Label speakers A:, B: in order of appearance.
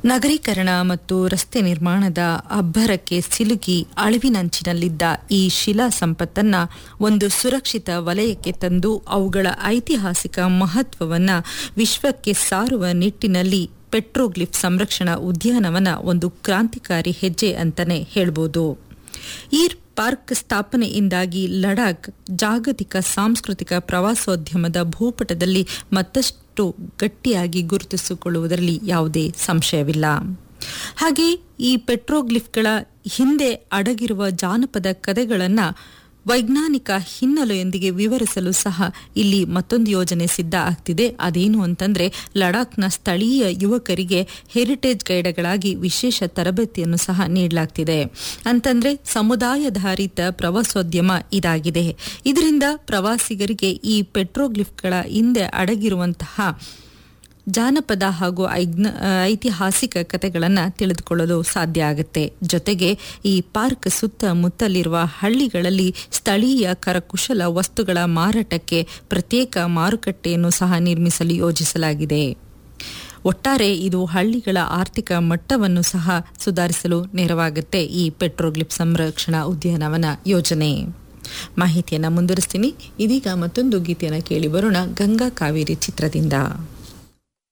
A: ನಗರೀಕರಣ ಮತ್ತು ರಸ್ತೆ ನಿರ್ಮಾಣದ ಅಬ್ಬರಕ್ಕೆ ಸಿಲುಕಿ ಅಳಿವಿನಂಚಿನಲ್ಲಿದ್ದ ಈ ಶಿಲಾ ಸಂಪತ್ತನ್ನ ಒಂದು ಸುರಕ್ಷಿತ ವಲಯಕ್ಕೆ ತಂದು ಅವುಗಳ ಐತಿಹಾಸಿಕ ಮಹತ್ವವನ್ನ ವಿಶ್ವಕ್ಕೆ ಸಾರುವ ನಿಟ್ಟಿನಲ್ಲಿ ಪೆಟ್ರೋಗ್ಲಿಫ್ ಸಂರಕ್ಷಣಾ ಉದ್ಯಾನವನ ಒಂದು ಕ್ರಾಂತಿಕಾರಿ ಹೆಜ್ಜೆ ಅಂತಾನೆ ಹೇಳ್ಬೋದು ಈ ಪಾರ್ಕ್ ಸ್ಥಾಪನೆಯಿಂದಾಗಿ ಲಡಾಖ್ ಜಾಗತಿಕ ಸಾಂಸ್ಕೃತಿಕ ಪ್ರವಾಸೋದ್ಯಮದ ಭೂಪಟದಲ್ಲಿ ಮತ್ತಷ್ಟು ಗಟ್ಟಿಯಾಗಿ ಗುರುತಿಸಿಕೊಳ್ಳುವುದರಲ್ಲಿ ಯಾವುದೇ ಸಂಶಯವಿಲ್ಲ ಹಾಗೆ ಈ ಪೆಟ್ರೋಗ್ಲಿಫ್ಗಳ ಹಿಂದೆ ಅಡಗಿರುವ ಜಾನಪದ ಕಥೆಗಳನ್ನು ವೈಜ್ಞಾನಿಕ ಹಿನ್ನೆಲೆಯೊಂದಿಗೆ ವಿವರಿಸಲು ಸಹ ಇಲ್ಲಿ ಮತ್ತೊಂದು ಯೋಜನೆ ಸಿದ್ಧ ಆಗ್ತಿದೆ ಅದೇನು ಅಂತಂದ್ರೆ ಲಡಾಖ್ನ ಸ್ಥಳೀಯ ಯುವಕರಿಗೆ ಹೆರಿಟೇಜ್ ಗೈಡ್ಗಳಾಗಿ ವಿಶೇಷ ತರಬೇತಿಯನ್ನು ಸಹ ನೀಡಲಾಗ್ತಿದೆ ಅಂತಂದ್ರೆ ಸಮುದಾಯಾಧಾರಿತ ಪ್ರವಾಸೋದ್ಯಮ ಇದಾಗಿದೆ ಇದರಿಂದ ಪ್ರವಾಸಿಗರಿಗೆ ಈ ಪೆಟ್ರೋಗ್ಲಿಫ್ಗಳ ಹಿಂದೆ ಅಡಗಿರುವಂತಹ ಜಾನಪದ ಹಾಗೂ ಐತಿಹಾಸಿಕ ಕಥೆಗಳನ್ನು ತಿಳಿದುಕೊಳ್ಳಲು ಸಾಧ್ಯ ಆಗುತ್ತೆ ಜೊತೆಗೆ ಈ ಪಾರ್ಕ್ ಸುತ್ತಮುತ್ತಲಿರುವ ಹಳ್ಳಿಗಳಲ್ಲಿ ಸ್ಥಳೀಯ ಕರಕುಶಲ ವಸ್ತುಗಳ ಮಾರಾಟಕ್ಕೆ ಪ್ರತ್ಯೇಕ ಮಾರುಕಟ್ಟೆಯನ್ನು ಸಹ ನಿರ್ಮಿಸಲು ಯೋಜಿಸಲಾಗಿದೆ ಒಟ್ಟಾರೆ ಇದು ಹಳ್ಳಿಗಳ ಆರ್ಥಿಕ ಮಟ್ಟವನ್ನು ಸಹ ಸುಧಾರಿಸಲು ನೆರವಾಗುತ್ತೆ ಈ ಪೆಟ್ರೋಗ್ಲಿಪ್ ಸಂರಕ್ಷಣಾ ಉದ್ಯಾನವನ ಯೋಜನೆ ಮಾಹಿತಿಯನ್ನು ಮುಂದುವರಿಸ್ತೀನಿ ಇದೀಗ ಮತ್ತೊಂದು ಗೀತೆಯನ್ನು ಕೇಳಿ ಬರೋಣ ಗಂಗಾ ಕಾವೇರಿ ಚಿತ್ರದಿಂದ